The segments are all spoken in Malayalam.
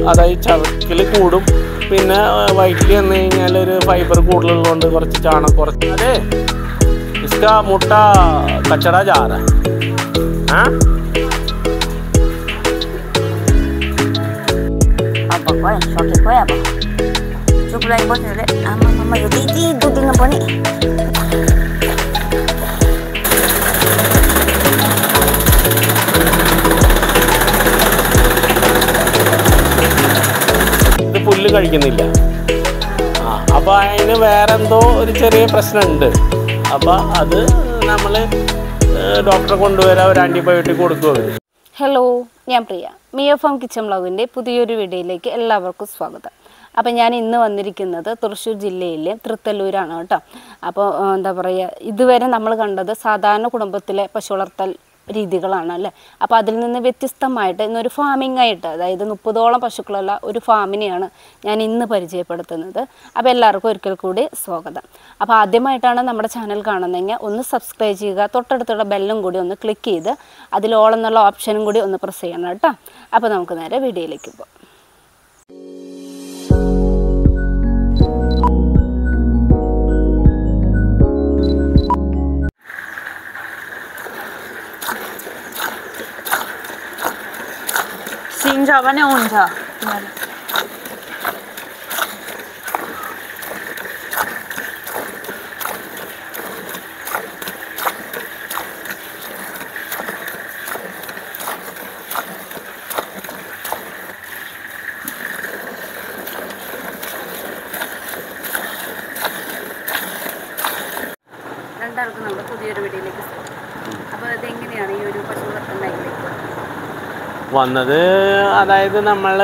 അതായത് ചവക്കൽ കൂടും പിന്നെ വയറ്റിൽ വന്നു കഴിഞ്ഞാൽ ഒരു ഫൈബർ കൂടുതലുള്ളതുകൊണ്ട് കുറച്ച് ചാണകം കുറച്ച് അതെ ഇസ്ക മുട്ട കച്ചട ജാറ ആ Apa kau yang sakit kau apa? Cukup lagi bos ni. Ama mama jadi tidur dengan apa ni? ഇത് പുല്ല് കഴിക്കുന്നില്ല ആ അപ്പോൾ അതിന് വേറെ എന്തോ ഒരു ചെറിയ പ്രശ്നമുണ്ട് അപ്പോൾ അത് നമ്മൾ ഡോക്ടറെ കൊണ്ടുവരാൻ ഒരു ആൻറ്റിബയോട്ടിക് കൊടുക്കുക ഹലോ ഞാൻ പ്രിയ മിയ ഫാം കിച്ചൺ ബ്ലോഗിൻ്റെ പുതിയൊരു വീഡിയോയിലേക്ക് എല്ലാവർക്കും സ്വാഗതം അപ്പോൾ ഞാൻ ഇന്ന് വന്നിരിക്കുന്നത് തൃശ്ശൂർ ജില്ലയിലെ തൃത്തല്ലൂരാണ് കേട്ടോ അപ്പോൾ ആ, എന്താ പറയുക ഇതുവരെ നമ്മൾ കണ്ടത് സാധാരണ കുടുംബത്തിലെ പശു വളർത്തൽ രീതികളാണ് അല്ലേ അപ്പോൾ അതിൽ നിന്ന് വ്യത്യസ്തമായിട്ട് ഇന്നൊരു ഫാമിംഗ് ആയിട്ട് അതായത് മുപ്പതോളം പശുക്കളുള്ള ഒരു ഫാമിനെയാണ് ഞാൻ ഇന്ന് പരിചയപ്പെടുത്തുന്നത് അപ്പോൾ എല്ലാവർക്കും ഒരിക്കൽ കൂടി സ്വാഗതം അപ്പോൾ ആദ്യമായിട്ടാണ് നമ്മുടെ ചാനൽ കാണുന്നതെങ്കിൽ ഒന്ന് സബ്സ്ക്രൈബ് ചെയ്യുക തൊട്ടടുത്തുള്ള ബെല്ലും കൂടി ഒന്ന് ക്ലിക്ക് ചെയ്ത് അതിൽ ഓൾ എന്നുള്ള ഓപ്ഷനും കൂടി ഒന്ന് പ്രസ് ചെയ്യണം കേട്ടോ അപ്പോൾ നമുക്ക് നേരെ വീഡിയോയിലേക്ക് പോകാം Xin chào bạn ổn chưa? രണ്ടാൾക്കും നമ്മുടെ പുതിയൊരു വീഡിയോയിലേക്ക് സ്വാഗതം അപ്പോൾ ഇതെങ്ങനെയാണ് ഈ ഒരു പശു വളർത്തൽ മേഖലയ്ക്ക് വന്നത് അതായത് നമ്മൾ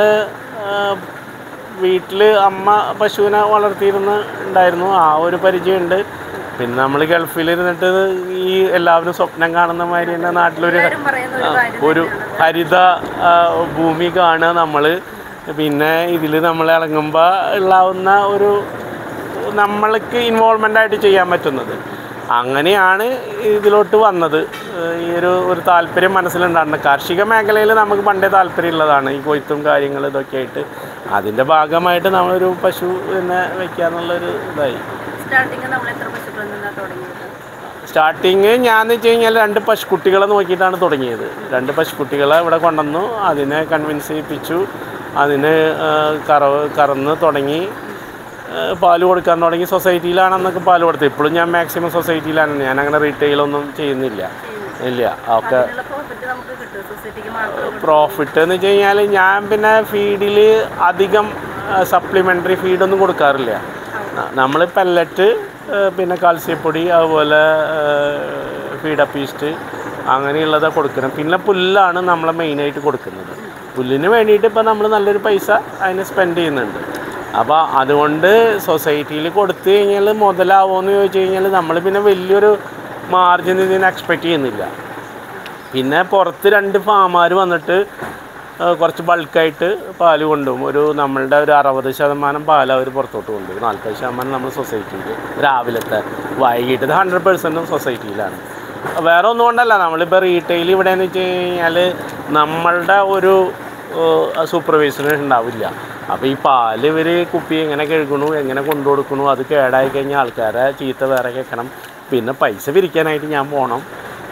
വീട്ടിൽ അമ്മ പശുവിനെ വളർത്തിയിരുന്ന് ഉണ്ടായിരുന്നു ആ ഒരു പരിചയമുണ്ട് പിന്നെ നമ്മൾ ഗൾഫിലിരുന്നിട്ട് ഈ എല്ലാവരും സ്വപ്നം കാണുന്ന മാതിരി തന്നെ നാട്ടിലൊരു എല്ലാവരും പറയുന്ന ഒരു ആ, കാര്യം ഒരു ഹരിത ആ, ഭൂമി കാണുക നമ്മൾ പിന്നെ ഇതിൽ നമ്മൾ ഇറങ്ങുമ്പോൾ ഉള്ളാവുന്ന ഒരു നമ്മൾക്ക് ഇൻവോൾവ്മെൻ്റ് ആയിട്ട് ചെയ്യാൻ പറ്റുന്നത് അങ്ങനെയാണ് ഇതിലോട്ട് വന്നത് ഏഹ് ഈ ഒരു ഒരു താല്പര്യം മനസ്സിലുണ്ടായിരുന്നു കാർഷിക മേഖലയിൽ നമുക്ക് പണ്ടേ താല്പര്യമുള്ളതാണ് ഈ കൊയ്ത്തും കാര്യങ്ങൾ ഇതൊക്കെ ആയിട്ട് അതിൻ്റെ ഭാഗമായിട്ട് നമ്മളൊരു പശു പിന്നെ വെക്കാന്നുള്ളൊരു ഇതായി സ്റ്റാർട്ടിങ് നമ്മൾ എത്ര പശുക്കളിൽ നിന്നാണ് തുടങ്ങിയത് സ്റ്റാർട്ടിങ് ഞാന്ന് വെച്ച് കഴിഞ്ഞാൽ രണ്ട് പശുക്കുട്ടികളെ നോക്കിയിട്ടാണ് തുടങ്ങിയത് രണ്ട് പശുക്കുട്ടികളെ ഇവിടെ കൊണ്ടുവന്നു അതിനെ കൺവിൻസ് ചെയ്യിപ്പിച്ചു അതിന് ആ, കറവ് കറന്ന് തുടങ്ങി ആ, പാല് കൊടുക്കാൻ തുടങ്ങി സൊസൈറ്റിയിലാണെന്നൊക്കെ പാല് കൊടുത്തത് ഇപ്പോഴും ഞാൻ മാക്സിമം സൊസൈറ്റിയിലാണ് ഞാൻ അങ്ങനെ റീറ്റെയിലൊന്നും ചെയ്യുന്നില്ല ഇല്ല ഒക്കെ അതിനുള്ള പ്രോഫിറ്റ് നമുക്ക് കിട്ടും സൊസൈറ്റിക്ക് മാത്രം പ്രോഫിറ്റ് എന്ന് വെച്ച് കഴിഞ്ഞാൽ ഞാൻ പിന്നെ ഫീഡിൽ അധികം സപ്ലിമെൻ്ററി ഫീഡൊന്നും കൊടുക്കാറില്ല നമ്മൾ പെല്ലറ്റ് പിന്നെ കാൽസ്യപ്പൊടി അതുപോലെ ഫീഡപ്പ് ഈസ്റ്റ് അങ്ങനെയുള്ളതാണ് കൊടുക്കണം പിന്നെ പുല്ലാണ് നമ്മൾ മെയിനായിട്ട് കൊടുക്കുന്നത് പുല്ലിന് വേണ്ടിയിട്ട് ഇപ്പോൾ നമ്മൾ നല്ലൊരു പൈസ അതിന് സ്പെൻഡ് ചെയ്യുന്നുണ്ട് അപ്പോൾ അതുകൊണ്ട് സൊസൈറ്റിയിൽ കൊടുത്തു കഴിഞ്ഞാൽ മുതലാവുമെന്ന് ചോദിച്ചു കഴിഞ്ഞാൽ നമ്മൾ പിന്നെ വലിയൊരു മാർജിൻ ഇതിന് എക്സ്പെക്റ്റ് ചെയ്യുന്നില്ല പിന്നെ പുറത്ത് രണ്ട് ഫാമാർ വന്നിട്ട് ആ, കുറച്ച് ബൾക്കായിട്ട് പാല് കൊണ്ടുപോകും ഒരു നമ്മളുടെ ഒരു അറുപത് ശതമാനം പാൽ അവർ പുറത്തോട്ട് കൊണ്ടുപോകും നാൽപ്പത് ശതമാനം നമ്മൾ സൊസൈറ്റിയിൽ രാവിലത്തെ വൈകിട്ട് ഹൺഡ്രഡ് പെർസെൻറ്റും സൊസൈറ്റിയിലാണ് വേറെ ഒന്നും കൊണ്ടല്ല നമ്മളിപ്പോൾ റീറ്റെയിൽ ഇവിടെ എന്ന് വെച്ച് കഴിഞ്ഞാൽ നമ്മളുടെ ഒരു സൂപ്പർവൈസർ ഉണ്ടാവില്ല അപ്പോൾ ഈ പാല് ഇവർ കുപ്പി എങ്ങനെ കഴുകണു എങ്ങനെ കൊണ്ടു കൊടുക്കണു അത് കേടായി കഴിഞ്ഞാൽ ആൾക്കാരെ ചീത്ത വേറെ കേൾക്കണം പിന്നെ പൈസ പിരിക്കാനായിട്ട് ഞാൻ പോകണം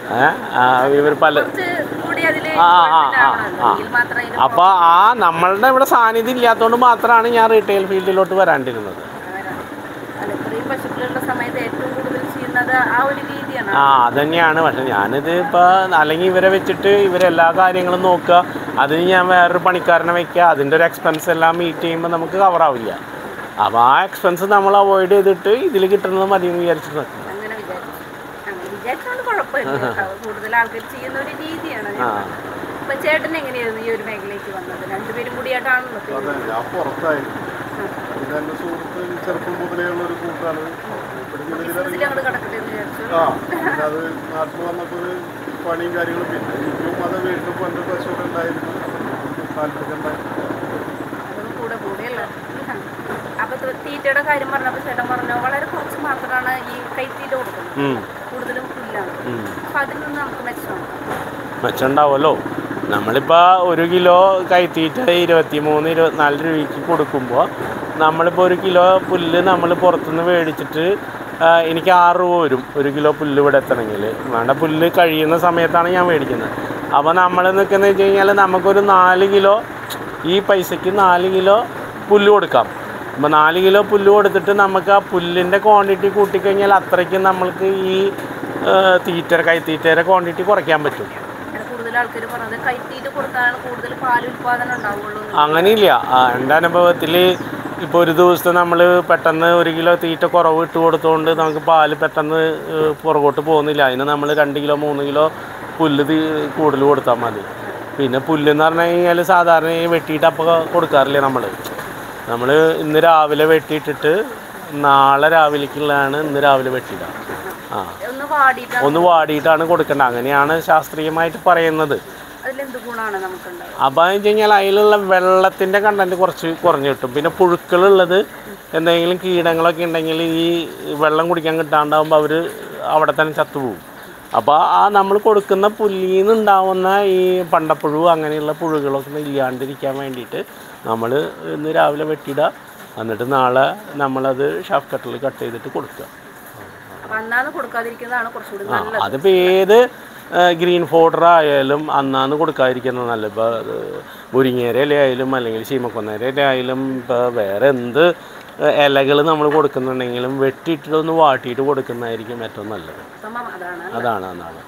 ഇവർ പല കുറച്ച് കൂടി അതില് ആ ആ ആ ആ എങ്കിൽ മാത്രമേ ഇതിന് അപ്പോൾ ആ നമ്മളുടെ ഇവിടെ സാന്നിധ്യം ഇല്ലാത്തതുകൊണ്ട് മാത്രമാണ് ഞാൻ റീറ്റെയിൽ ഫീൽഡിലോട്ട് വരാണ്ടിരുന്നത് വരാൻ. അല്ല, ഇത്രയും പശുക്കളുള്ള സമയത്ത് ഏറ്റവും കൂടുതൽ ചെയ്യുന്നത് ആ ഒരു രീതിയാണ് ആ അതന്നെയാണ് പക്ഷെ ഞാനിത് ഇപ്പോൾ അല്ലെങ്കിൽ ഇവരെ വെച്ചിട്ട് ഇവരെല്ലാ കാര്യങ്ങളും നോക്കുക അതിന് ഞാൻ വേറൊരു പണിക്കാരനെ വെക്കുക അതിൻ്റെ ഒരു എക്സ്പെൻസ് എല്ലാം മീറ്റ് ചെയ്യുമ്പോൾ നമുക്ക് കവറാവില്ല അപ്പോൾ ആ എക്സ്പെൻസ് നമ്മൾ അവോയ്ഡ് ചെയ്തിട്ട് ഇതിൽ കിട്ടുന്നത് മതി എന്ന് വിചാരിച്ചിട്ട് നിൽക്കും അങ്ങനെ വിചാരിച്ചു അങ്ങനെ വിചാരിച്ചോണ്ട് കുഴപ്പമില്ല കേട്ടോ. കൂടുതൽ ആൾക്കാർ ചെയ്യുന്ന ഒരു രീതിയാണ് ആ അപ്പൊ ചേട്ടൻ എങ്ങനെയായിരുന്നു ഈ ഒരു മേഖലയിലേക്ക് വന്നത് രണ്ടുപേരും കൂടിയായിട്ടാണല്ലോ അതെ ഞാൻ പുറത്തായിരുന്നു പിന്നെ എൻ്റെ സുഹൃത്ത് ചെറുപ്പം മുതലേ ഉള്ള ഒരു കൂട്ടാണ് ഇവിടുന്ന് ഇതിലെ ബിസിനസ്സിൽ അങ്ങോട്ട് കിടക്കട്ടെ എന്ന് വിചാരിച്ചു ആ പിന്നെ അത് നാട്ടിൽ വന്നപ്പോൾ ഒരു പണിയും കാര്യങ്ങളും പിന്നെ എനിക്കും അത് വീട്ടിൽ പണ്ട് പശുവൊക്കെ ഉണ്ടായിരുന്നു എനിക്ക് താല്പര്യം ഉണ്ടായിരുന്നു അതൊന്നും കൂടെ കൂടെയല്ല അപ്പൊ ത- തീറ്റയുടെ കാര്യം പറഞ്ഞപ്പോൾ ചേട്ടൻ പറഞ്ഞു വളരെ കുറച്ച് മാത്രമാണ് ഈ കൈത്തീറ്റ കൊടുക്കുന്നത് ഉം, കൂടുതലും പുല്ലാണ് ഉം. അപ്പൊ അതിൽ നിന്ന് നമുക്ക് മെച്ചമാണ് മെച്ചമുണ്ടാവുമല്ലോ നമ്മളിപ്പോൾ ഒരു കിലോ കൈത്തീറ്റ ഇരുപത്തി മൂന്ന് ഇരുപത്തിനാല് രൂപയ്ക്ക് കൊടുക്കുമ്പോൾ നമ്മളിപ്പോൾ ഒരു കിലോ പുല്ല് നമ്മൾ പുറത്തുനിന്ന് മേടിച്ചിട്ട് ആ, എനിക്ക് ആറ് രൂപ വരും ഒരു കിലോ പുല്ല് ഇവിടെ എത്തണമെങ്കിൽ വേണ്ട പുല്ല് കഴിയുന്ന സമയത്താണ് ഞാൻ മേടിക്കുന്നത് അപ്പോൾ നമ്മൾ നിൽക്കുന്നത് വെച്ച് കഴിഞ്ഞാൽ നമുക്കൊരു നാല് കിലോ ഈ പൈസയ്ക്ക് നാല് കിലോ പുല്ല് കൊടുക്കാം അപ്പോൾ നാല് കിലോ പുല്ല് കൊടുത്തിട്ട് നമുക്ക് ആ പുല്ലിൻ്റെ ക്വാണ്ടിറ്റി കൂട്ടിക്കഴിഞ്ഞാൽ അത്രയ്ക്ക് നമ്മൾക്ക് ഈ ആ, തീറ്റ കൈത്തീറ്റയുടെ ക്വാണ്ടിറ്റി കുറയ്ക്കാൻ പറ്റും അങ്ങനെ കൂടുതൽ ആൾക്കാർ പറഞ്ഞത് കൈത്തീറ്റ കൊടുത്താലാണ് കൂടുതൽ പാൽ ഉൽപാദനം ഉണ്ടാവുള്ളൂ എന്ന്. അങ്ങനെയില്ല ആ, എൻ്റെ അനുഭവത്തിൽ ഇപ്പോൾ ഒരു ദിവസത്തെ നമ്മൾ പെട്ടെന്ന് ഒരു കിലോ തീറ്റ കുറവ് ഇട്ട് കൊടുത്തുകൊണ്ട് നമുക്ക് പാല് പെട്ടെന്ന് ഏഹ്, പുറകോട്ട് പോകുന്നില്ല അതിന് നമ്മൾ രണ്ട് കിലോ മൂന്ന് കിലോ പുല്ല് തീ കൂടുതൽ കൊടുത്താൽ മതി പിന്നെ പുല്ലെന്ന് പറഞ്ഞു കഴിഞ്ഞാൽ സാധാരണ ഈ വെട്ടിയിട്ട് അപ്പോൾ കൊടുക്കാറില്ല നമ്മൾ നമ്മൾ ഇന്ന് രാവിലെ വെട്ടിയിട്ടിട്ട് നാളെ രാവിലേക്കുള്ളതാണ് ഇന്ന് രാവിലെ വെട്ടിയിടുക ആ ഒന്ന് വാടിയിട്ടാണ് ഒന്ന് വാടിയിട്ടാണ് കൊടുക്കേണ്ടത് അങ്ങനെയാണ് ശാസ്ത്രീയമായിട്ട് പറയുന്നത് അതിലെന്ത് ഗുണമാണ് നമുക്കുണ്ടാവുക അപ്പോൾ എന്ന് വെച്ച് കഴിഞ്ഞാൽ അതിലുള്ള വെള്ളത്തിൻ്റെ കണ്ടൻറ്റ് കുറച്ച് കുറഞ്ഞു കിട്ടും പിന്നെ പുഴുക്കളുള്ളത് എന്തെങ്കിലും കീടങ്ങളൊക്കെ ഉണ്ടെങ്കിൽ ഈ വെള്ളം കുടിക്കാൻ കിട്ടാണ്ടാവുമ്പോൾ അവർ അവിടെ തന്നെ ചത്തുപോകും അപ്പോൾ ആ നമ്മൾ കൊടുക്കുന്ന പുല്ലിൽ നിന്നുണ്ടാവുന്ന ഈ പണ്ടപ്പുഴു അങ്ങനെയുള്ള പുഴുകളൊക്കെ ഇല്ലാണ്ടിരിക്കാൻ വേണ്ടിയിട്ട് നമ്മൾ ഇന്ന് രാവിലെ വെട്ടിയിടുക എന്നിട്ട് നാളെ നമ്മളത് ഷാഫ് കട്ടറിൽ കട്ട് ചെയ്തിട്ട് കൊടുക്കുക അപ്പൊ അന്നാന്ന് കൊടുക്കാതിരിക്കുന്നതാണ് കുറച്ചുകൂടി ആ നല്ലത് അതിപ്പോൾ ഏത് ഗ്രീൻ ഫോഡർ ആയാലും അന്നാന്ന് കൊടുക്കാതിരിക്കുന്നത് നല്ലത് ഇപ്പോൾ മുരിങ്ങേര ഇല ആയാലും അല്ലെങ്കിൽ ചീമക്കൊന്നേര ഇല ആയാലും ഇപ്പോൾ വേറെ എന്ത് ഇലകൾ നമ്മൾ കൊടുക്കുന്നുണ്ടെങ്കിലും വെട്ടിയിട്ട് ഒന്ന് വാട്ടിയിട്ട് കൊടുക്കുന്നതായിരിക്കും ഏറ്റവും നല്ലത് ഉത്തമം അതാണ് അതാണ് അതാണ്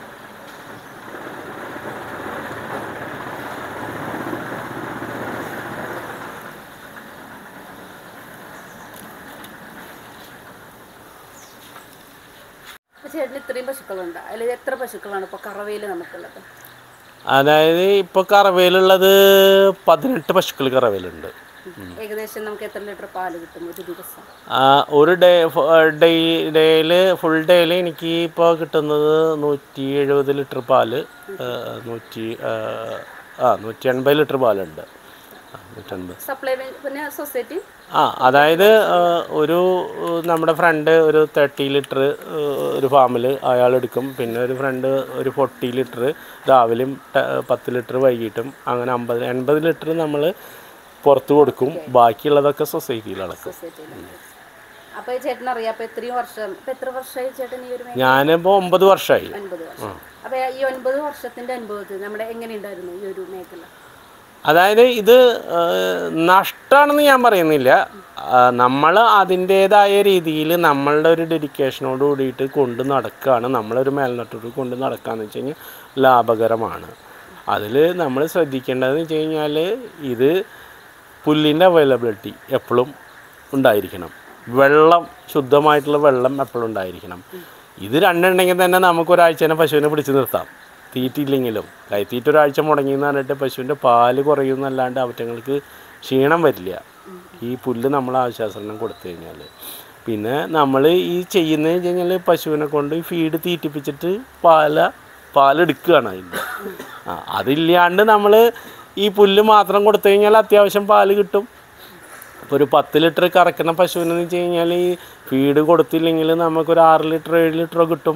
അപ്പൊ ചേട്ടന് ഇത്രയും പശുക്കളുണ്ട് അതിൽ എത്ര പശുക്കളാണ് ഇപ്പൊ കറവയിൽ നമുക്കുള്ളത് അതായത് ഇപ്പോൾ കറവയിലുള്ളത് പതിനെട്ട് പശുക്കൾ കറവയിലുണ്ട് ഏകദേശം നമുക്ക് എത്ര ലിറ്റർ പാല് കിട്ടും ഒരു ദിവസം ആ, ഒരു ഡേ ഡേ ഡേയിൽ ഫുൾ ഡേയിൽ എനിക്ക് ഇപ്പോൾ കിട്ടുന്നത് നൂറ്റി എഴുപത് ലിറ്റർ പാല് ആ, നൂറ്റി ആ, ആ നൂറ്റി എൺപത് ലിറ്റർ പാലുണ്ട് ആ, നൂറ്റൻപത് സപ്ലൈ പിന്നെ സൊസൈറ്റി ആ അതായത് ആ, ഒരു ആ, നമ്മുടെ ഫ്രണ്ട് ഒരു തേർട്ടി ലിറ്റർ ഒരു ഫാമിൽ അയാൾ എടുക്കും പിന്നെ ഒരു ഫ്രണ്ട് ഒരു ഫോർട്ടി ലിറ്റർ രാവിലെയും ടെ- പത്ത് ലിറ്റർ വൈകിട്ടും അങ്ങനെ അമ്പത് എൺപത് ലിറ്റർ നമ്മൾ പുറത്ത് കൊടുക്കും ബാക്കിയുള്ളതൊക്കെ സൊസൈറ്റിയിൽ അടക്കും സൊസൈറ്റിയിൽ അപ്പൊ ഈ ചേട്ടൻ അറിയാം അപ്പൊ എത്രയും വർഷം ഇപ്പൊ എത്ര വർഷമായി ചേട്ടൻ ഈ ഒരു മേഖല ഞാനിപ്പോൾ ഒമ്പത് വർഷമായി ഒൻപത് വർഷം അപ്പൊ ഈ ഒൻപത് വർഷത്തിന്റെ അനുഭവത്തിൽ നമ്മുടെ എങ്ങനെയുണ്ടായിരുന്നു ഈ ഒരു മേഖല അതായത് ഇത് നഷ്ടമാണെന്ന് ഞാൻ പറയുന്നില്ല നമ്മൾ അതിൻ്റേതായ രീതിയിൽ നമ്മളുടെ ഒരു ഡെഡിക്കേഷനോട് കൂടിയിട്ട് കൊണ്ട് നടക്കുകയാണ് നമ്മളൊരു മേൽനട്ടോട് കൊണ്ട് നടക്കുകയെന്ന് വെച്ച് കഴിഞ്ഞാൽ ലാഭകരമാണ് അതിൽ നമ്മൾ ശ്രദ്ധിക്കേണ്ടതെന്ന് വെച്ച് കഴിഞ്ഞാൽ ഇത് പുല്ലിൻ്റെ അവൈലബിലിറ്റി എപ്പോഴും ഉണ്ടായിരിക്കണം വെള്ളം ശുദ്ധമായിട്ടുള്ള വെള്ളം എപ്പോഴും ഉണ്ടായിരിക്കണം ഇത് രണ്ടുണ്ടെങ്കിൽ തന്നെ നമുക്ക് ഒരാഴ്ചനെ പശുവിനെ പിടിച്ച് നിർത്താം തീറ്റില്ലെങ്കിലും കൈത്തീറ്റ ഒരാഴ്ച മുടങ്ങി എന്ന് പറഞ്ഞിട്ട് പശുവിൻ്റെ പാല് കുറയുന്നല്ലാണ്ട് അവറ്റങ്ങൾക്ക് ക്ഷീണം വരില്ല ഈ പുല്ല് നമ്മൾ ആവശ്യാസനം കൊടുത്തു കഴിഞ്ഞാൽ പിന്നെ നമ്മൾ ഈ ചെയ്യുന്നതെന്ന് വെച്ച് കഴിഞ്ഞാൽ പശുവിനെ കൊണ്ട് ഈ ഫീഡ് തീറ്റിപ്പിച്ചിട്ട് പാല പാലെടുക്കുകയാണ് അതിൻ്റെ ആ അതില്ലാണ്ട് നമ്മൾ ഈ പുല്ല് മാത്രം കൊടുത്തു കഴിഞ്ഞാൽ അത്യാവശ്യം പാല് കിട്ടും ഇപ്പോൾ ഒരു പത്ത് ലിറ്റർ കറക്കുന്ന പശുവിനെന്ന് വെച്ച് കഴിഞ്ഞാൽ ഈ ഫീഡ് കൊടുത്തില്ലെങ്കിൽ നമുക്കൊരു ആറ് ലിറ്റർ ഏഴ് ലിറ്ററോ കിട്ടും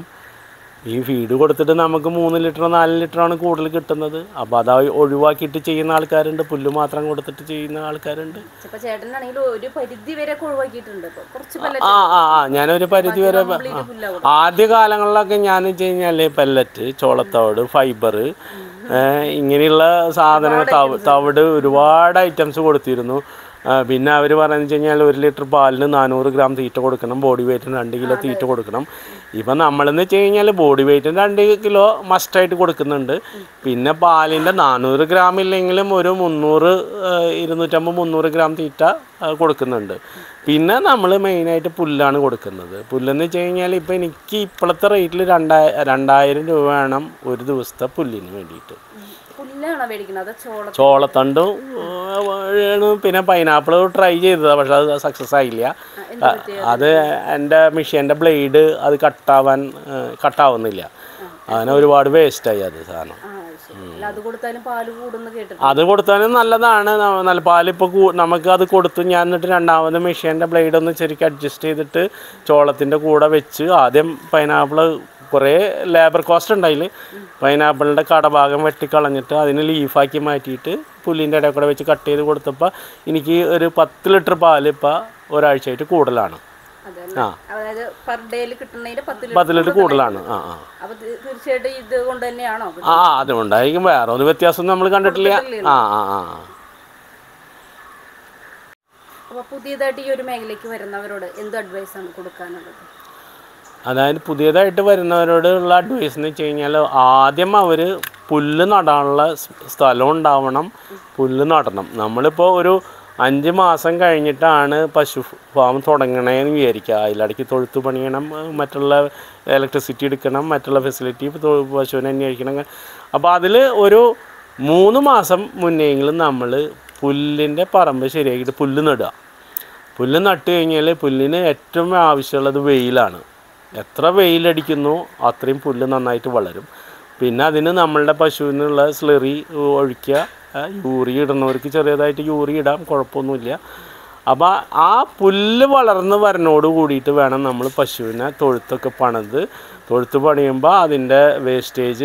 ഈ ഫീഡ് കൊടുത്തിട്ട് നമുക്ക് മൂന്ന് ലിറ്ററോ നാല് ലിറ്ററാണ് കൂടുതൽ കിട്ടുന്നത് അപ്പോൾ അത് ഒഴിവാക്കിയിട്ട് ചെയ്യുന്ന ആൾക്കാരുണ്ട് പുല്ല് മാത്രം കൊടുത്തിട്ട് ചെയ്യുന്ന ആൾക്കാരുണ്ട് ഇപ്പൊ ചേട്ടനാണെങ്കിൽ ഒരു പരിധി വരെ ഒക്കെ ഒഴിവാക്കിയിട്ടുണ്ട് ഇപ്പൊ കുറച്ച് പല ആ ആ ആ ഞാനൊരു പരിധി വരെ ആദ്യ കാലങ്ങളിലൊക്കെ ഞാൻ വെച്ച് കഴിഞ്ഞാൽ പെല്ലറ്റ് ചോളത്തവിട് ഫൈബർ ഇങ്ങനെയുള്ള സാധനങ്ങൾ തവ തവിട് ഒരുപാട് ഐറ്റംസ് കൊടുത്തിരുന്നു ആ, പിന്നെ അവർ പറയുന്നത് വെച്ച് കഴിഞ്ഞാൽ ഒരു ലിറ്റർ പാലിന് നാനൂറ് ഗ്രാം തീറ്റ കൊടുക്കണം ബോഡി വെയ്റ്റിന് രണ്ട് കിലോ തീറ്റ കൊടുക്കണം ഇപ്പം നമ്മളെന്ന് വെച്ച് കഴിഞ്ഞാൽ ബോഡി വെയ്റ്റിന് രണ്ട് കിലോ മസ്റ്റായിട്ട് കൊടുക്കുന്നുണ്ട് പിന്നെ പാലിൻ്റെ നാനൂറ് ഗ്രാം ഇല്ലെങ്കിലും ഒരു മുന്നൂറ് ആ, ഇരുന്നൂറ്റമ്പത് മുന്നൂറ് ഗ്രാം തീറ്റ ആ, കൊടുക്കുന്നുണ്ട് പിന്നെ നമ്മൾ മെയിനായിട്ട് പുല്ലാണ് കൊടുക്കുന്നത് പുല്ലെന്ന് വെച്ച് കഴിഞ്ഞാൽ ഇപ്പം എനിക്ക് ഇപ്പോഴത്തെ റേറ്റിൽ രണ്ടായി രണ്ടായിരം രൂപ വേണം ഒരു ദിവസത്തെ പുല്ലിന് വേണ്ടിയിട്ട് പുല്ലാണോ മേടിക്കുന്നത് അത് ചോള ചോളത്തണ്ടും ആ, ആണ് പിന്നെ പൈനാപ്പിൾ ട്രൈ ചെയ്തതാണ് പക്ഷെ അത് സക്സസ് ആയില്ല ആ, അത് എൻ്റെ മെഷീൻ്റെ ബ്ലേഡ് അത് കട്ടാവാൻ കട്ടാവുന്നില്ല അങ്ങനെ ഒരുപാട് വേസ്റ്റായി അത് സാധനം ആ ശരി അല്ല അത് കൊടുത്താലും പാല് കൂടുന്ന് കേട്ടിട്ട് അത് കൊടുത്താലും നല്ലതാണ് ന- നല്ല പാലിപ്പോൾ നമുക്ക് അത് കൊടുത്ത് ഞാൻ എന്നിട്ട് രണ്ടാമത് മെഷീൻ്റെ ബ്ലേഡ് ഒന്ന് ശരിക്കും അഡ്ജസ്റ്റ് ചെയ്തിട്ട് ചോളത്തിൻ്റെ കൂടെ വെച്ച് ആദ്യം പൈനാപ്പിൾ കുറേ ലേബർ കോസ്റ്റ് ഉണ്ടായില് പൈനാപ്പിളിൻ്റെ കടഭാഗം വെട്ടിക്കളഞ്ഞിട്ട് അതിന് ലീഫാക്കി മാറ്റിയിട്ട് പുല്ലിൻ്റെ ഇടയിൽ കൂടെ വെച്ച് കട്ട് ചെയ്ത് കൊടുത്തപ്പോൾ എനിക്ക് ഒരു പത്ത് ലിറ്റർ പാല് ഇപ്പോൾ ഒരാഴ്ചയായിട്ട് കൂടുതലാണ് അതെ ആ അതായത് പെർ ഡേയിൽ കിട്ടുന്നതിന്റെ പത്ത് പത്ത് ലിറ്റർ കൂടുതലാണ് ആ ആ അപ്പൊ തീ- തീർച്ചയായിട്ടും ഇത് കൊണ്ട് തന്നെയാണോ ആ അതുകൊണ്ടായിരിക്കും വേറെ ഒരു വ്യത്യാസം നമ്മൾ കണ്ടിട്ടില്ല ആ ആ ആ ആ. അപ്പൊ പുതിയതായിട്ട് ഈ ഒരു മേഖലയ്ക്ക് വരുന്നവരോട് എന്ത് അഡ്വൈസ് ആണ് കൊടുക്കാനുള്ളത് അതായത് പുതിയതായിട്ട് വരുന്നവരോടുള്ള അഡ്വൈസ് എന്ന് വെച്ച് കഴിഞ്ഞാൽ ആദ്യം അവർ പുല്ല് നടാനുള്ള സ് സ്ഥലം ഉണ്ടാവണം പുല്ല് നടണം നമ്മളിപ്പോൾ ഒരു അഞ്ച് മാസം കഴിഞ്ഞിട്ടാണ് പശു ഫാം തുടങ്ങണേന്ന് വിചാരിക്കുക അതിലിടയ്ക്ക് തൊഴുത്ത് പണിയണം ഏഹ് മറ്റുള്ള ഇലക്ട്രിസിറ്റി എടുക്കണം മറ്റുള്ള ഫെസിലിറ്റി പശുവിനെ അന്വേഷിക്കണം അപ്പോൾ അതിൽ ഒരു മൂന്ന് മാസം മുന്നെയെങ്കിലും നമ്മൾ പുല്ലിൻ്റെ പറമ്പ് ശരിയാക്കിയിട്ട് പുല്ല് നടുക പുല്ല് നട്ട് കഴിഞ്ഞാൽ പുല്ലിന് ഏറ്റവും ആവശ്യമുള്ളത് വെയിലാണ് എത്ര വെയിലടിക്കുന്നു അത്രയും പുല്ല് നന്നായിട്ട് വളരും പിന്നെ അതിന് നമ്മളുടെ പശുവിനുള്ള സ്ലെറി ഒഴിക്കുക ആ, യൂറി ഇടുന്നവർക്ക് ചെറിയതായിട്ട് യൂറി ഇടാം കുഴപ്പമൊന്നുമില്ല അപ്പോൾ ആ പുല്ല് വളർന്ന് വരണോട് കൂടിയിട്ട് വേണം നമ്മൾ പശുവിനെ തൊഴുത്തൊക്കെ പണിത് തൊഴുത്ത് പണിയുമ്പോൾ അതിൻ്റെ വേസ്റ്റേജ്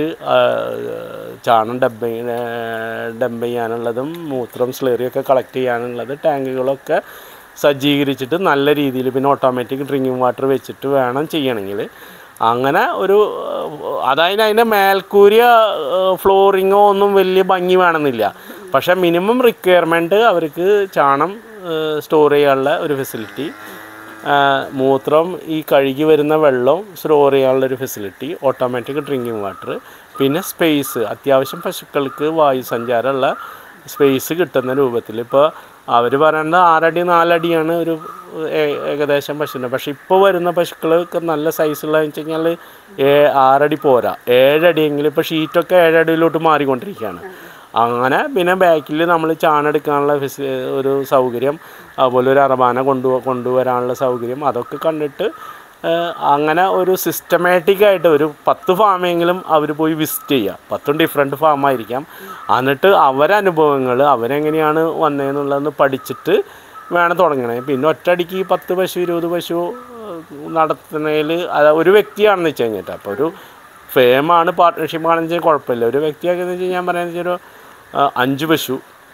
ചാണം ഡബ് ഡംപ് ചെയ്യാനുള്ളതും മൂത്രം സ്ലെറിയൊക്കെ കളക്ട് ചെയ്യാനുള്ളത് ടാങ്കുകളൊക്കെ സജ്ജീകരിച്ചിട്ട് നല്ല രീതിയിൽ പിന്നെ ഓട്ടോമാറ്റിക് ഡ്രിങ്കിങ് വാട്ടർ വെച്ചിട്ട് വേണം ചെയ്യണമെങ്കിൽ അങ്ങനെ ഒരു ഏഹ്, അതായത് അതിൻ്റെ മേൽക്കൂരിയ ഫ്ലോറിങ്ങോ ഒന്നും വലിയ ഭംഗി വേണമെന്നില്ല പക്ഷേ മിനിമം റിക്വയർമെൻറ്റ് അവർക്ക് ചാണം സ്റ്റോർ ചെയ്യാനുള്ള ഒരു ഫെസിലിറ്റി മൂത്രം ഈ കഴുകി വരുന്ന വെള്ളം സ്റ്റോർ ചെയ്യാനുള്ള ഒരു ഫെസിലിറ്റി ഓട്ടോമാറ്റിക് ഡ്രിങ്കിങ് വാട്ടർ പിന്നെ സ്പേസ് അത്യാവശ്യം പശുക്കൾക്ക് വായു സഞ്ചാരമുള്ള സ്പേസ് കിട്ടുന്ന രൂപത്തിൽ ഇപ്പോൾ അവർ പറയുന്നത് ആറടി നാലടിയാണ് ഒരു ഏ- ഏകദേശം പശുവിൻ്റെ പക്ഷേ ഇപ്പോൾ വരുന്ന പശുക്കൾക്ക് നല്ല സൈസുള്ളതെന്ന് വെച്ച് കഴിഞ്ഞാൽ ഏ ആറടി പോരാ ഏഴടിയെങ്കിലും ഇപ്പോൾ ഷീറ്റൊക്കെ ഏഴടിയിലോട്ട് മാറിക്കൊണ്ടിരിക്കുകയാണ് അങ്ങനെ പിന്നെ ബാക്കിൽ നമ്മൾ ചാണെടുക്കാനുള്ള ഫെസി ഒരു സൗകര്യം അതുപോലെ ഒരു അറബാന കൊണ്ടു കൊണ്ടുവരാനുള്ള സൗകര്യം അതൊക്കെ കണ്ടിട്ട് ഏഹ്, അങ്ങനെ ഒരു സിസ്റ്റമാറ്റിക് ആയിട്ട് ഒരു പത്ത് ഫാമെങ്കിലും അവർ പോയി വിസിറ്റ് ചെയ്യുക പത്തും ഡിഫറെൻറ്റ് ഫാമായിരിക്കാം എന്നിട്ട് അവരനുഭവങ്ങൾ അവരെങ്ങനെയാണ് വന്നതെന്നുള്ളതെന്ന് പഠിച്ചിട്ട് വേണം തുടങ്ങണേ പിന്നെ ഒറ്റയടിക്ക് ഈ പത്ത് പശു ഇരുപത് പശു നടത്തുന്നതിൽ ഒരു വ്യക്തിയാണെന്ന് വെച്ച് കഴിഞ്ഞിട്ട് അപ്പോൾ ഒരു ഫേമാണ് പാർട്ട്ണർഷിപ്പ് ആണെന്ന് വെച്ചാൽ കുഴപ്പമില്ല ഒരു വ്യക്തിയൊക്കെ എന്ന് വെച്ചാൽ ഞാൻ പറയുന്നത് വെച്ചാൽ ഒരു ആ, അഞ്ച് പശു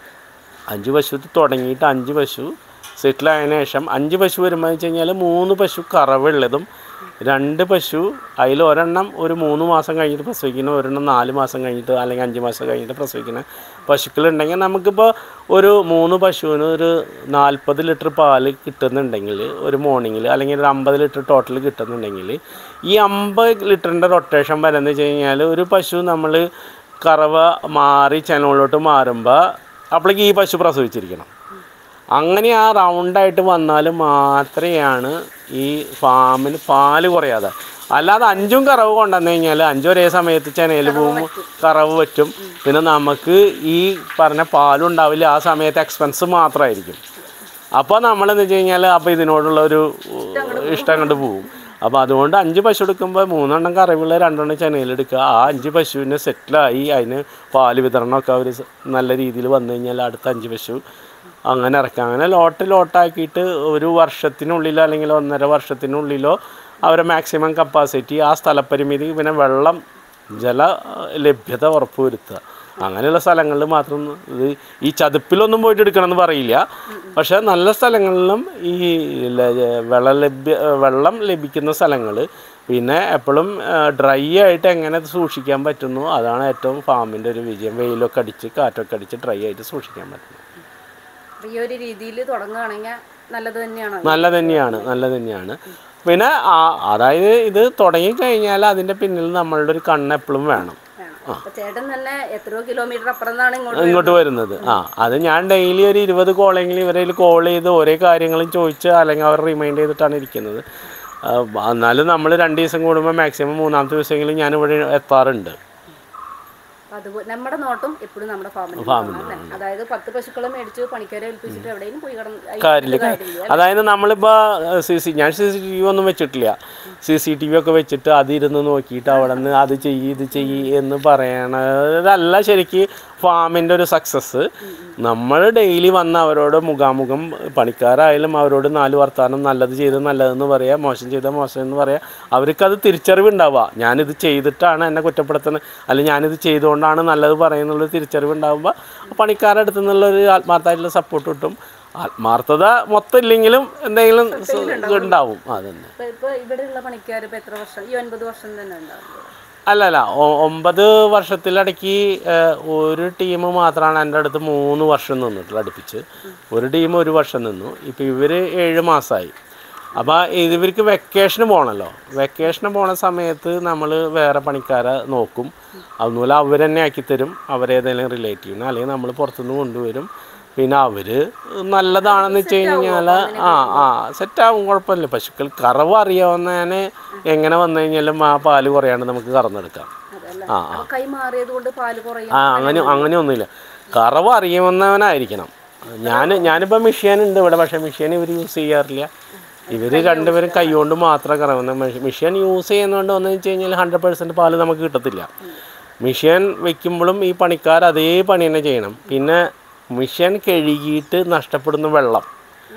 അഞ്ച് പശു തുടങ്ങിയിട്ട് അഞ്ച് പശു സെറ്റിൽ ആയതിനു ശേഷം അഞ്ച് പശു വരുമ്പോൾ വെച്ച് കഴിഞ്ഞാൽ മൂന്ന് പശു കറവുള്ളതും രണ്ട് പശു അതിൽ ഒരെണ്ണം ഒരു മൂന്ന് മാസം കഴിഞ്ഞിട്ട് പ്രസവിക്കുന്ന ഒരെണ്ണം നാല് മാസം കഴിഞ്ഞിട്ട് അല്ലെങ്കിൽ അഞ്ച് മാസം കഴിഞ്ഞിട്ട് പ്രസവിക്കുന്ന പശുക്കളുണ്ടെങ്കിൽ നമുക്കിപ്പോൾ ഒരു മൂന്ന് പശുവിന് ഒരു നാൽപ്പത് ലിറ്റർ പാല് കിട്ടുന്നുണ്ടെങ്കിൽ ഒരു മോർണിംഗിൽ അല്ലെങ്കിൽ ഒരു അമ്പത് ലിറ്റർ ടോട്ടൽ കിട്ടുന്നുണ്ടെങ്കിൽ ഈ അമ്പത് ലിറ്ററിൻ്റെ റൊട്ടേഷൻ വരുന്നത് വെച്ച് കഴിഞ്ഞാൽ ഒരു പശു നമ്മൾ കറവ മാറി ചനലിലോട്ട് മാറുമ്പോൾ അപ്പോഴേക്ക് ഈ പശു പ്രസവിച്ചിരിക്കണം അങ്ങനെ ആ റൗണ്ടായിട്ട് വന്നാൽ മാത്രമാണ് ഈ ഫാമിന് പാല് കുറയാതെ അല്ലാതെ അഞ്ചും കറവ് കൊണ്ടുവന്നു കഴിഞ്ഞാൽ അഞ്ചും ഒരേ സമയത്ത് ചെനയിൽ പോകുമ്പോൾ കറവ് പറ്റും പിന്നെ നമുക്ക് ഈ പറഞ്ഞ പാലും ഉണ്ടാവില്ല ആ സമയത്ത് എക്സ്പെൻസ് മാത്രമായിരിക്കും അപ്പോൾ നമ്മളെന്ന് വെച്ച് കഴിഞ്ഞാൽ അപ്പോൾ ഇതിനോടുള്ള ഒരു ഇഷ്ടം കണ്ട് പോകും അപ്പോൾ അതുകൊണ്ട് അഞ്ച് പശു എടുക്കുമ്പോൾ മൂന്നെണ്ണം കറിവുള്ള രണ്ടെണ്ണം ചെനയിലെടുക്കുക ആ അഞ്ച് പശുവിനെ സെറ്റിലായി അതിന് പാല് വിതരണമൊക്കെ അവർ നല്ല രീതിയിൽ വന്നു കഴിഞ്ഞാൽ അടുത്ത അഞ്ച് പശു അങ്ങനെ ഇറക്കാം അങ്ങനെ ലോട്ട് ലോട്ടാക്കിയിട്ട് ഒരു വർഷത്തിനുള്ളിലോ അല്ലെങ്കിൽ ഒന്നര വർഷത്തിനുള്ളിലോ അവരെ മാക്സിമം കപ്പാസിറ്റി ആ സ്ഥലപരിമിതി പിന്നെ വെള്ളം ജല ലഭ്യത ഉറപ്പുവരുത്തുക അങ്ങനെയുള്ള സ്ഥലങ്ങളിൽ മാത്രം ഇത് ഈ ചതുപ്പിലൊന്നും പോയിട്ട് എടുക്കണമെന്ന് പറയില്ല പക്ഷേ നല്ല സ്ഥലങ്ങളിലും ഈ ല- വെള്ളം ലഭ്യ വെള്ളം ലഭിക്കുന്ന സ്ഥലങ്ങൾ പിന്നെ എപ്പോഴും ഡ്രൈ ആയിട്ട് എങ്ങനെ ഇത് സൂക്ഷിക്കാൻ പറ്റുന്നു അതാണ് ഏറ്റവും ഫാമിൻ്റെ ഒരു വിജയം വെയിലൊക്കെ അടിച്ച് കാറ്റൊക്കെ അടിച്ച് ഡ്രൈ ആയിട്ട് സൂക്ഷിക്കാൻ പറ്റുന്നു അപ്പൊ ഈ ഒരു രീതിയിൽ തുടങ്ങുകയാണെങ്കിൽ നല്ലത് തന്നെയാണോ നല്ല തന്നെയാണ് നല്ല തന്നെയാണ് പിന്നെ ആ- അതായത് ഇത് തുടങ്ങിക്കഴിഞ്ഞാൽ അതിൻ്റെ പിന്നിൽ നമ്മളുടെ ഒരു കണ്ണ് എപ്പോഴും വേണം വേണം. അപ്പൊ ചേട്ടൻ തന്നെ എത്രയോ കിലോമീറ്റർ അപ്പുറം നിന്നാണ് ഇങ്ങോട്ട് ഇങ്ങോട്ട് വരുന്നത് ആ അത് ഞാൻ ഡെയിലി ഒരു ഇരുപത് കോളെങ്കിലും ഇവരെ കോൾ ചെയ്ത് ഓരോ കാര്യങ്ങളും ചോദിച്ച് അല്ലെങ്കിൽ അവർ റിമൈൻഡ് ചെയ്തിട്ടാണ് ഇരിക്കുന്നത് ആ, എന്നാലും നമ്മൾ രണ്ട് ദിവസം കൂടുമ്പോൾ മാക്സിമം മൂന്നാമത്തെ ദിവസമെങ്കിലും ഞാൻ ഇവിടെ എത്താറുണ്ട് അപ്പൊ അതുപോലെ നമ്മുടെ നോട്ടം എപ്പോഴും നമ്മുടെ ഫാമിൽ അതായത് പത്ത് പശുക്കളെ മേടിച്ച് പണിക്കാരെ ഏൽപ്പിച്ചിട്ട് എവിടെയും പോയി കിടന്ന് കാര്യമില്ല കാര്യമില്ല അതായത് നമ്മളിപ്പോൾ സി സി ഞാൻ സി സി ടി വി ഒന്നും വെച്ചിട്ടില്ല സി സി ടി വി ഒക്കെ വെച്ചിട്ട് അതിരുന്ന് നോക്കിയിട്ട് അവിടെ നിന്ന് അത് ചെയ്യ് ഇത് ചെയ്യ് എന്ന് പറയണതല്ല ശരിക്ക് ഫാമിൻ്റെ ഒരു സക്സസ് നമ്മൾ ഡെയിലി വന്ന് അവരോട് മുഖാമുഖം പണിക്കാരായാലും അവരോട് നാല് വർത്താനം നല്ലത് ചെയ്ത് നല്ലതെന്ന് പറയാം മോശം ചെയ്ത മോശം എന്ന് പറയാം അവർക്കത് തിരിച്ചറിവ് ഉണ്ടാവുക ഞാനിത് ചെയ്തിട്ടാണ് എന്നെ കുറ്റപ്പെടുത്തുന്നത് അല്ലെങ്കിൽ ഞാനിത് ചെയ്തുകൊണ്ടാണ് നല്ലത് പറയുന്നുള്ള തിരിച്ചറിവ് ഉണ്ടാകുമ്പോൾ പണിക്കാരുടെ അടുത്ത് നിന്നുള്ളൊരു ആത്മാർത്ഥമായിട്ടുള്ള സപ്പോർട്ട് കിട്ടും ആത്മാർത്ഥത മൊത്തം ഇല്ലെങ്കിലും എന്തെങ്കിലും സ- ഉണ്ടാവും അതന്നെ ഇപ്പൊ ഇപ്പൊ ഇവിടെയുള്ള പണിക്കാർ ഇപ്പൊ എത്ര വർഷം ഈ ഒൻപത് വർഷം തന്നെ ഉണ്ടാവും അല്ല അല്ല ഒ- ഒമ്പത് വർഷത്തിലടക്കി ഏഹ്, ഒരു ടീം മാത്രമാണ് എൻ്റെ അടുത്ത് മൂന്ന് വർഷം നിന്നിട്ടുള്ളത് അടുപ്പിച്ച് ഒരു ടീം ഒരു വർഷം നിന്നു ഇപ്പോൾ ഇവർ ഏഴ് മാസമായി അപ്പോൾ ഇവർക്ക് വെക്കേഷന് പോകണമല്ലോ വെക്കേഷന് പോണ സമയത്ത് നമ്മൾ വേറെ പണിക്കാരെ നോക്കും അതുപോലെ അവർ തന്നെ ആക്കിത്തരും അവരേതെങ്കിലും റിലേറ്റീവിന് അല്ലെങ്കിൽ നമ്മൾ പുറത്തുനിന്ന് കൊണ്ടുവരും പിന്നെ അവർ നല്ലതാണെന്ന് വെച്ച് കഴിഞ്ഞാൽ ആ ആ സെറ്റാവും കുഴപ്പമില്ല പശുക്കൾ കറവ് അറിയാവുന്നതിന് എങ്ങനെ വന്നു കഴിഞ്ഞാലും ആ പാല് കുറയാണ്ട് നമുക്ക് കറന്നെടുക്കാം അതല്ലേ ആ അപ്പൊ കൈ മാറിയത് കൊണ്ട് പാല് കുറയും ആ അങ്ങനെ അങ്ങനെ ഒന്നുമില്ല കറവ് അറിയാവുന്നവനായിരിക്കണം ഞാൻ ഞാനിപ്പോൾ മെഷീൻ ഉണ്ട് ഇവിടെ പക്ഷേ മെഷീൻ ഇവർ യൂസ് ചെയ്യാറില്ല ഇവർ രണ്ടുപേരും കൈകൊണ്ട് മാത്രം കറവുന്ന മെഷീൻ യൂസ് ചെയ്യുന്നതുകൊണ്ട് വന്നു വെച്ച് കഴിഞ്ഞാൽ ഹൺഡ്രഡ് പെർസെൻറ്റ് പാല് നമുക്ക് കിട്ടത്തില്ല മെഷീൻ വെക്കുമ്പോഴും ഈ പണിക്കാർ അതേ പണി തന്നെ ചെയ്യണം പിന്നെ മെഷീൻ കഴുകിയിട്ട് നഷ്ടപ്പെടുന്ന വെള്ളം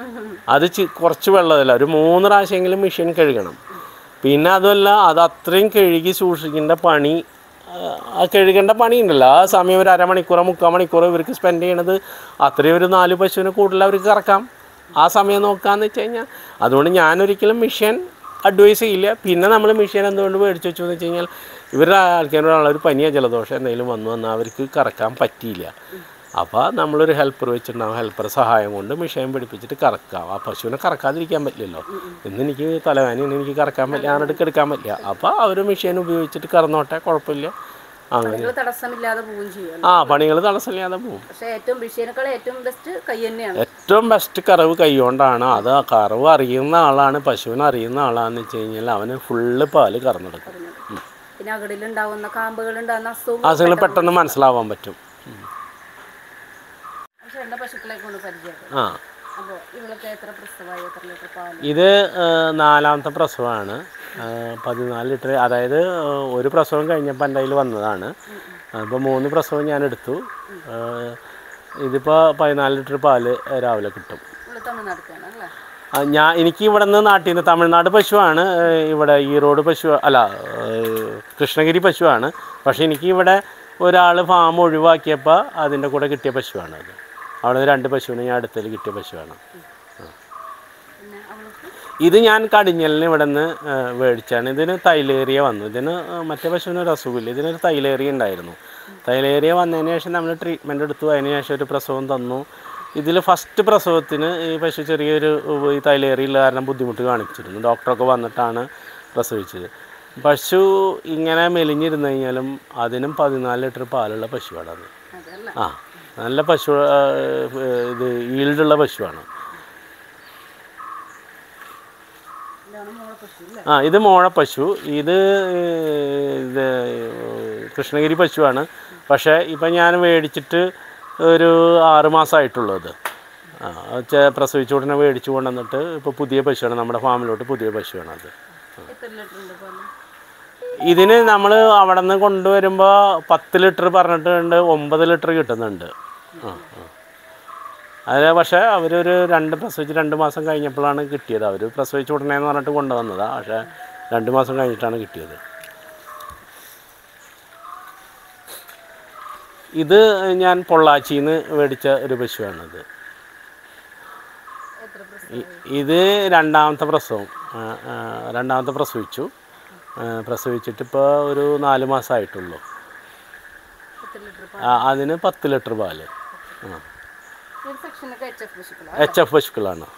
അത് ചി- കുറച്ച് വെള്ളമല്ല ഒരു മൂന്ന് പ്രാവശ്യമെങ്കിലും മെഷീൻ കഴുകണം പിന്നെ അതുമല്ല അത് അത്രയും കഴുകി സൂക്ഷിക്കേണ്ട പണി ആ, ആ കഴുകേണ്ട പണിയുണ്ടല്ലോ ആ സമയം ഒരു അരമണിക്കൂറോ മുക്കാൽ മണിക്കൂറോ ഇവർക്ക് സ്പെൻഡ് ചെയ്യണത് അത്രയും ഒരു നാല് പശുവിനെ കൂടുതൽ അവർക്ക് കറക്കാം ആ സമയം നോക്കാന്ന് വെച്ച് കഴിഞ്ഞാൽ അതുകൊണ്ട് ഞാനൊരിക്കലും മെഷീൻ അഡ്വൈസ് ചെയ്യില്ല പിന്നെ നമ്മൾ മെഷീൻ എന്തുകൊണ്ട് മേടിച്ച് വെച്ചു എന്ന് വെച്ച് കഴിഞ്ഞാൽ ഇവരുടെ ആൾക്കാരോടുള്ള ഒരു പനിയോ ജലദോഷം എന്തെങ്കിലും വന്നു വന്നാൽ അവർക്ക് കറക്കാൻ പറ്റിയില്ല അപ്പോൾ നമ്മളൊരു ഹെൽപ്പർ വെച്ചിട്ടുണ്ടാവും ഹെൽപ്പർ സഹായം കൊണ്ട് മെഷീൻ പിടിപ്പിച്ചിട്ട് കറക്കാം ആ പശുവിനെ കറക്കാതിരിക്കാൻ പറ്റില്ലല്ലോ ഇന്ന് എനിക്ക് തലവേനയാണ് എനിക്ക് കറക്കാൻ പറ്റില്ല ആണെടുക്ക് എടുക്കാൻ പറ്റില്ല അപ്പോൾ അവർ മെഷീൻ ഉപയോഗിച്ചിട്ട് കറന്നോട്ടെ കുഴപ്പമില്ല അങ്ങനെ നിങ്ങൾ തടസ്സമില്ലാതെ പോവുകയും ചെയ്യും ആ പണികൾ തടസ്സമില്ലാതെ പോകും പക്ഷെ ഏറ്റവും വിഷയനേക്കാൾ ഏറ്റവും ബെസ്റ്റ് കൈ തന്നെയാണ് ഏറ്റവും ബെസ്റ്റ് കറവ് കൈകൊണ്ടാണ് അത് ആ കറവ് അറിയുന്ന ആളാണ് പശുവിനെ അറിയുന്ന ആളാന്ന് വെച്ച് കഴിഞ്ഞാൽ അവന് ഫുള്ള് പാല് കറന്നെടുക്കും ഉം. പിന്നെ അകടിലുണ്ടാവുന്ന കാമ്പുകൾ ഉണ്ടാകുന്ന അസുഖം അസുഖങ്ങൾ പെട്ടെന്ന് മനസ്സിലാവാൻ പറ്റും ഉം. പക്ഷെ എന്റെ പശുക്കളെ കൊണ്ട് പരിചയം ആ അപ്പോൾ ഇവളൊക്കെ എത്ര പ്രസവമായി എത്ര ലിറ്റർ പാല് ഇത് ഏഹ്, നാലാമത്തെ പ്രസവമാണ് ഏഹ്, പതിനാല് ലിറ്റർ അതായത് ഏഹ്, ഒരു പ്രസവം കഴിഞ്ഞപ്പോൾ എൻ്റെ കയ്യിൽ വന്നതാണ് അപ്പോൾ മൂന്ന് പ്രസവം ഞാൻ എടുത്തു ഏഹ്, ഇതിപ്പോൾ പതിനാല് ലിറ്റർ പാല് രാവിലെ കിട്ടും ഇവള് തമിഴ്നാട്ടിലാണ് അല്ലേ ആ, ഞാൻ എനിക്ക് ഇവിടെ നിന്ന് നാട്ടിൽ നിന്ന് തമിഴ്നാട് പശുവാണ് ഏഹ്, ഇവിടെ ഈറോഡ് പശു അല്ല ഏഹ്, കൃഷ്ണഗിരി പശുവാണ് പക്ഷേ എനിക്ക് ഇവിടെ ഒരാൾ ഫാം ഒഴിവാക്കിയപ്പോൾ അതിൻ്റെ കൂടെ കിട്ടിയ പശുവാണ് അത് അവിടെ നിന്ന് രണ്ട് പശുവിനെ ഞാൻ അടുത്തതിൽ കിട്ടിയ പശുവാണ് പിന്നെ അവൾക്ക് ഇത് ഞാൻ കടിഞ്ഞലിന് ഇവിടെ നിന്ന് മേടിച്ചാണ് ഇതിന് തൈലേറിയ വന്നു ഇതിന് ഏഹ്, മറ്റേ പശുവിന് ഒരു അസുഖമില്ല ഇതിനൊരു തൈലേറിയ ഉണ്ടായിരുന്നു തൈലേറിയ വന്നതിന് ശേഷം നമ്മൾ ട്രീറ്റ്മെൻറ്റ് എടുത്തു അതിന് ശേഷം ഒരു പ്രസവം തന്നു ഇതിൽ ഫസ്റ്റ് പ്രസവത്തിന് ഈ പശു ചെറിയൊരു ഉവ്വ് ഈ തൈലേറിയുള്ള കാരണം ബുദ്ധിമുട്ട് കാണിച്ചിരുന്നു ഡോക്ടറൊക്കെ വന്നിട്ടാണ് പ്രസവിച്ചത് പശു ഇങ്ങനെ മെലിഞ്ഞിരുന്നു കഴിഞ്ഞാലും അതിനും പതിനാല് ലിറ്റർ പാലുള്ള പശുവാണ് അത് അതല്ല ആ നല്ല പശു ആ, ഇത് ഈൽഡുള്ള പശുവാണ് ഇതാണ് മോളെ പശു അല്ലേ ആ ഇത് മോഴ പശു ഇത് ഇത് കൃഷ്ണഗിരി പശുവാണ് പക്ഷേ ഇപ്പം ഞാൻ മേടിച്ചിട്ട് ഒരു ആറ് മാസമായിട്ടുള്ളൂ അത് ആ ചെ- പ്രസവിച്ച ഉടനെ മേടിച്ചു കൊണ്ടുവന്നിട്ട് ഇപ്പോൾ പുതിയ പശുവാണ് നമ്മുടെ ഫാമിലോട്ട് പുതിയ പശുവാണ് അത് എത്ര ലിറ്റർ ഉണ്ട് പാല് ഇതിന് നമ്മൾ അവിടെ നിന്ന് കൊണ്ടുവരുമ്പോൾ പത്ത് ലിറ്റർ പറഞ്ഞിട്ടുണ്ട് ഒമ്പത് ലിറ്റർ കിട്ടുന്നുണ്ട് ആ ആ അതിന് പക്ഷേ അവരൊരു രണ്ട് പ്രസവിച്ച് രണ്ട് മാസം കഴിഞ്ഞപ്പോഴാണ് കിട്ടിയത് അവർ പ്രസവിച്ച ഉടനെ എന്ന് പറഞ്ഞിട്ട് കൊണ്ടുവന്നതാണ് പക്ഷേ രണ്ട് മാസം കഴിഞ്ഞിട്ടാണ് കിട്ടിയത് ഇത് ഞാൻ പൊള്ളാച്ചിയിൽ നിന്ന് മേടിച്ച ഒരു പശുവാണിത് എത്ര പ്രസവം ഇ- ഇത് രണ്ടാമത്തെ പ്രസവം ആ, ആ, രണ്ടാമത്തെ പ്രസവിച്ചു ആ, പ്രസവിച്ചിട്ട് ഇപ്പോൾ ഒരു നാല് മാസമായിട്ടുള്ളൂ എത്ര ലിറ്റർ ആ, അതിന് പത്ത് ലിറ്റർ പാല് ആ ഈ ഒരു സെക്ഷനൊക്കെ എച്ച് എഫ് പശുക്കളാണ് എച്ച് എഫ് പശുക്കളാണ്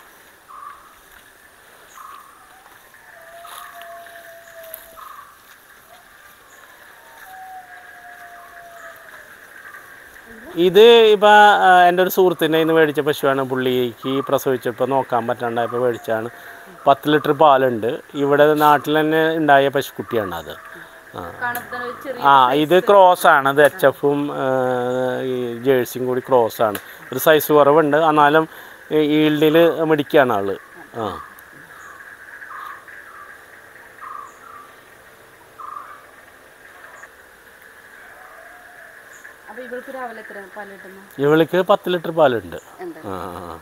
ഇത് ഇപ്പം എൻ്റെ ഒരു സുഹൃത്തിൻ്റെ കയ്യിൽ നിന്ന് മേടിച്ച പശുവാണ് പുള്ളിക്ക് പ്രസവിച്ചപ്പോൾ നോക്കാൻ പറ്റാണ്ടായപ്പോൾ മേടിച്ചാണ് പത്ത് ലിറ്റർ പാലുണ്ട് ഇവിടെ നാട്ടിൽ തന്നെ ഉണ്ടായ പശുക്കുട്ടിയാണ് അത് ആ കാണുമ്പോൾ തന്നെ ഒരു ചെറിയ ആ ഇത് ക്രോസ് ആണ് ഇത് എച്ച് എഫും ഈ ജേഴ്സിയും കൂടി ക്രോസ് ആണ് ഒരു സൈസ് കുറവുണ്ട് എന്നാലും ഈൽഡിൽ മിടിക്കുകയാണ് ആള് ആ അപ്പോൾ ഇവൾക്ക് രാവിലെ എത്ര പാല് കിട്ടുന്നു ഇവൾക്ക് പത്ത് ലിറ്റർ പാലുണ്ട് എന്താ ആ ആ, ആ.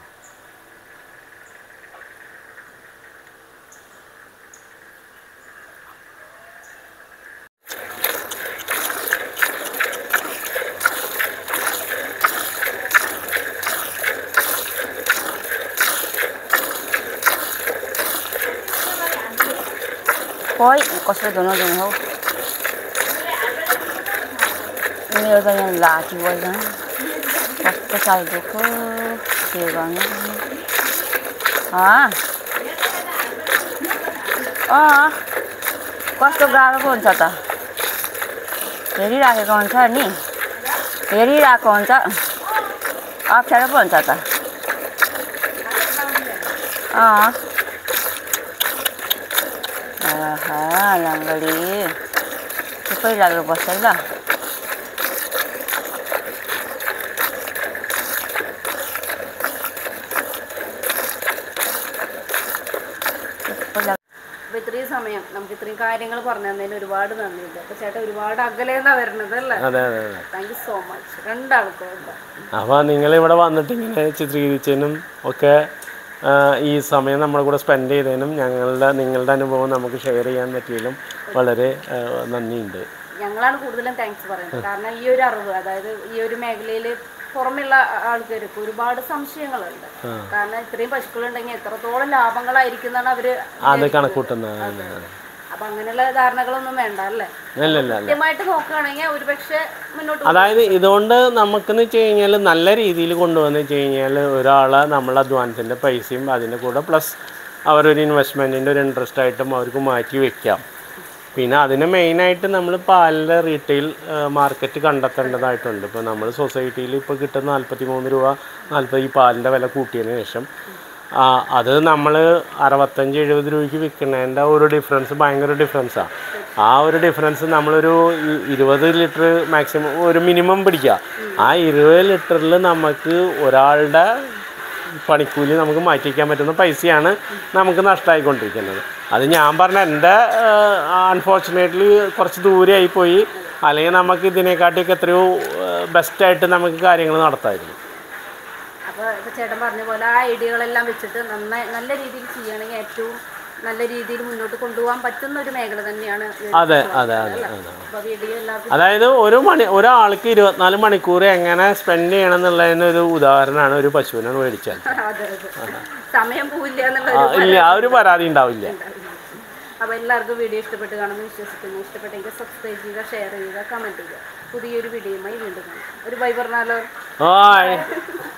Hoy, có sự đồ nó dùng không? Nhiều cái nhân lạ thì vậy đó. Có cái sai được có nhiều cái nhá. À. À. Có số ga nó còn sao ta? Để ra cái con sao nhỉ? Để ra con sao? À, cái nó còn sao ta? À. Aha, yang beli. Supaya lalu bosan lah. അപ്പൊ ഇത്രയും സമയം നമുക്ക് ഇത്രയും കാര്യങ്ങൾ പറഞ്ഞു തന്നതിന് ഒരുപാട് നന്ദിയുണ്ട് അപ്പൊ ചേട്ടാ ഒരുപാട് അകലേന്നാ വരണത് അല്ലേ അതെ അതെ അതെ താങ്ക് യു സോ മച്ച് രണ്ടാൾക്കും കേട്ടോ. അപ്പോൾ നിങ്ങൾ ഇവിടെ വന്നിട്ട് ഇങ്ങനെ ചിത്രീകരിച്ചതിനും ഒക്കെ ആ, ഈ സമയം നമ്മുടെ കൂടെ സ്പെൻഡ് ചെയ്തതിനും ഞങ്ങളുടെ നിങ്ങളുടെ അനുഭവം നമുക്ക് ഷെയർ ചെയ്യാൻ പറ്റിയതിലും വളരെ ആ, നന്ദിയുണ്ട് ഞങ്ങളാണ് കൂടുതലും താങ്ക്സ് പറയുന്നത് കാരണം ഈ ഒരു അറിവ് അതായത് ഈ ഒരു മേഖലയിൽ പുറമെയുള്ള ആൾക്കാർക്ക് ഒരുപാട് സംശയങ്ങളുണ്ട് കാരണം ഇത്രയും പശുക്കളുണ്ടെങ്കിൽ എത്രത്തോളം ലാഭങ്ങളായിരിക്കും എന്നാണ് അവര് അത് കണക്കൂട്ടുന്നത് അപ്പൊ അങ്ങനെയുള്ള ധാരണകളൊന്നും വേണ്ട അല്ലേ ഇല്ല ഇല്ല ഇല്ല കൃത്യമായിട്ട് നോക്കുകയാണെങ്കിൽ ഒരുപക്ഷെ മുന്നോട്ട് അതായത് ഇതുകൊണ്ട് നമുക്കെന്ന് വെച്ച് കഴിഞ്ഞാൽ നല്ല രീതിയിൽ കൊണ്ടുവന്ന് വെച്ച് കഴിഞ്ഞാൽ ഒരാളെ നമ്മളെ അധ്വാനത്തിൻ്റെ പൈസയും അതിൻ്റെ കൂടെ പ്ലസ് അവരൊരു ഇൻവെസ്റ്റ്മെൻറ്റിൻ്റെ ഒരു ഇൻട്രസ്റ്റ് ആയിട്ടും അവർക്ക് മാറ്റി വെക്കാം പിന്നെ അതിന് മെയിനായിട്ട് നമ്മൾ പാലിൻ്റെ റീറ്റെയിൽ മാർക്കറ്റ് കണ്ടെത്തേണ്ടതായിട്ടുണ്ട് ഇപ്പോൾ നമ്മൾ സൊസൈറ്റിയിൽ ഇപ്പോൾ കിട്ടുന്ന നാൽപ്പത്തി മൂന്ന് രൂപ നാൽപ്പത് ഈ പാലിൻ്റെ വില കൂട്ടിയതിന് ശേഷം ആ, അത് നമ്മൾ അറുപത്തഞ്ച് എഴുപത് രൂപയ്ക്ക് വിൽക്കുന്നതിൻ്റെ ഒരു ഡിഫറൻസ് ഭയങ്കര ഡിഫറൻസാണ് ആ ഒരു ഡിഫറൻസ് നമ്മളൊരു ഇ- ഇരുപത് ലിറ്റർ മാക്സിമം ഒരു മിനിമം പിടിക്കുക ആ ഇരുപത് ലിറ്ററിൽ നമുക്ക് ഒരാളുടെ പണിക്കൂലി നമുക്ക് മാറ്റി വയ്ക്കാൻ പറ്റുന്ന പൈസയാണ് നമുക്ക് നഷ്ടമായിക്കൊണ്ടിരിക്കുന്നത് അത് ഞാൻ പറഞ്ഞ എൻ്റെ അൺഫോർച്ചുനേറ്റ്ലി കുറച്ച് ദൂരെയായി പോയി അല്ലെങ്കിൽ നമുക്ക് ഇതിനെക്കാട്ടിയൊക്കെ എത്രയോ ബെസ്റ്റായിട്ട് നമുക്ക് കാര്യങ്ങൾ നടത്താമായിരുന്നു അപ്പൊ ഇപ്പൊ ചേട്ടൻ പറഞ്ഞ പോലെ ആ ഐഡിയകളെല്ലാം വെച്ചിട്ട് നന്നായി നല്ല രീതിയിൽ ചെയ്യുകയാണെങ്കിൽ ഏറ്റവും നല്ല രീതിയിൽ മുന്നോട്ട് കൊണ്ടുപോകാൻ പറ്റുന്ന ഒരു മേഖല തന്നെയാണ് ഈ ഒരു അതെ പശു അതെ വളർത്തൽ, അതെ അല്ലേ? അതെ അപ്പൊ വീഡിയോ എല്ലാവർക്കും അതായത് ഒരു മണി ഒരാൾക്ക് ഇരുപത്തിനാല് മണിക്കൂർ എങ്ങനെ സ്പെൻഡ് ചെയ്യണം എന്നുള്ളതിന് ഒരു ഉദാഹരണമാണ് ഒരു പശുവിനെ മേടിച്ചാൽ അതെ അതെ സമയം പോവില്ല എന്നുള്ള ആ, ഒരു ഇല്ല ആ ഒരു പരാതി ഉണ്ടാവില്ല അപ്പോൾ എല്ലാവർക്കും വീഡിയോ ഇഷ്ടപ്പെട്ട് കാണുമെന്ന് വിശ്വസിക്കുന്നു ഇഷ്ടപ്പെട്ടെങ്കിൽ സബ്സ്ക്രൈബ് ചെയ്യുക ഷെയർ ചെയ്യുക കമൻറ്റ് ചെയ്യുക പുതിയൊരു വീഡിയോയുമായി വീണ്ടും കാണാം ഒരു ബൈ പറഞ്ഞാലോ ഓയ്